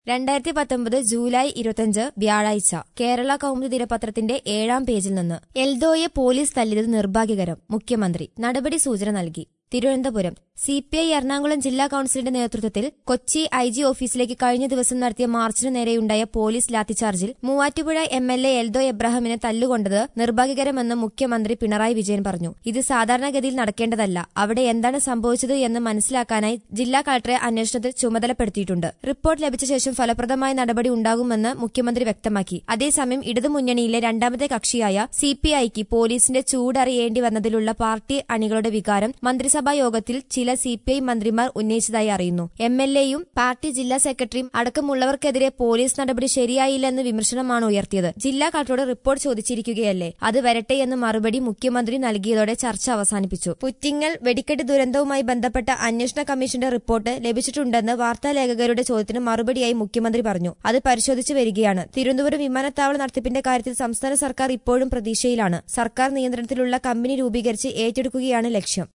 രണ്ടായിരത്തി പത്തൊമ്പത് ജൂലൈ ഇരുപത്തിയഞ്ച് വ്യാഴാഴ്ച കേരള കൗമുദി ദിനപത്രത്തിന്റെ ഏഴാം പേജിൽ നിന്ന് എൽദോയെ പോലീസ് തല്ലിയത് നിർഭാഗ്യകരം മുഖ്യമന്ത്രി നടപടി സൂചന നൽകി Thiruvananthapuram C P I Ernakulam ജില്ലാ കൌൺസിലിന്റെ നേതൃത്വത്തിൽ കൊച്ചി ഐ ജി ഓഫീസിലേക്ക് കഴിഞ്ഞ ദിവസം നടത്തിയ മാർച്ചിനു നേരെയുണ്ടായ പോലീസ് ലാത്തിച്ചാർജിൽ Muvattupuzha M L A Eldo എബ്രാഹിമിനെ തല്ലുകൊണ്ടത് നിർഭാഗ്യകരമെന്ന് മുഖ്യമന്ത്രി പിണറായി വിജയൻ പറഞ്ഞു ഇത് സാധാരണഗതിയിൽ നടക്കേണ്ടതല്ല അവിടെ എന്താണ് സംഭവിച്ചത് എന്ന് മനസ്സിലാക്കാനായി ജില്ലാ കളക്ടറെ അന്വേഷണത്തിൽ ചുമതലപ്പെടുത്തിയിട്ടുണ്ട് റിപ്പോർട്ട് ലഭിച്ച ശേഷം ഫലപ്രദമായ നടപടി ഉണ്ടാകുമെന്ന് മുഖ്യമന്ത്രി വ്യക്തമാക്കി അതേസമയം ഇടതുമുന്നണിയിലെ രണ്ടാമത്തെ കക്ഷിയായ സി പി ഐക്ക് പോലീസിന്റെ ചൂടറിയേണ്ടി വന്നതിലുള്ള പാർട്ടി അണികളുടെ വികാരം മന്ത്രിസഭാ യോഗത്തിൽ ചില സി പി ഐ മന്ത്രിമാർ ഉന്നയിച്ചതായി അറിയുന്നു എം എൽ എയും പാർട്ടി ജില്ലാ സെക്രട്ടറിയും അടക്കമുള്ളവർക്കെതിരെ പോലീസ് നടപടി ശരിയായില്ലെന്ന് വിമർശനമാണ് ഉയർത്തിയത് ജില്ലാ കളക്ടറോട് റിപ്പോർട്ട് ചോദിച്ചിരിക്കുകയല്ലേ അത് വരട്ടെ എന്ന് മറുപടി മുഖ്യമന്ത്രി നൽകിയതോടെ ചർച്ച അവസാനിപ്പിച്ചു പുറ്റിങ്ങൽ വെടിക്കെട്ട് ദുരന്തവുമായി ബന്ധപ്പെട്ട അന്വേഷണ കമ്മീഷന്റെ റിപ്പോർട്ട് ലഭിച്ചിട്ടുണ്ടെന്ന് വാർത്താലേഖകരുടെ ചോദ്യത്തിന് മറുപടിയായി മുഖ്യമന്ത്രി പറഞ്ഞു അത് പരിശോധിച്ചു വരികയാണ് തിരുവനന്തപുരം വിമാനത്താവള നടത്തിപ്പിന്റെ കാര്യത്തിൽ സംസ്ഥാന സർക്കാർ ഇപ്പോഴും പ്രതീക്ഷയിലാണ് സർക്കാർ നിയന്ത്രണത്തിലുള്ള കമ്പനി രൂപീകരിച്ച് ഏറ്റെടുക്കുകയാണ് ലക്ഷ്യം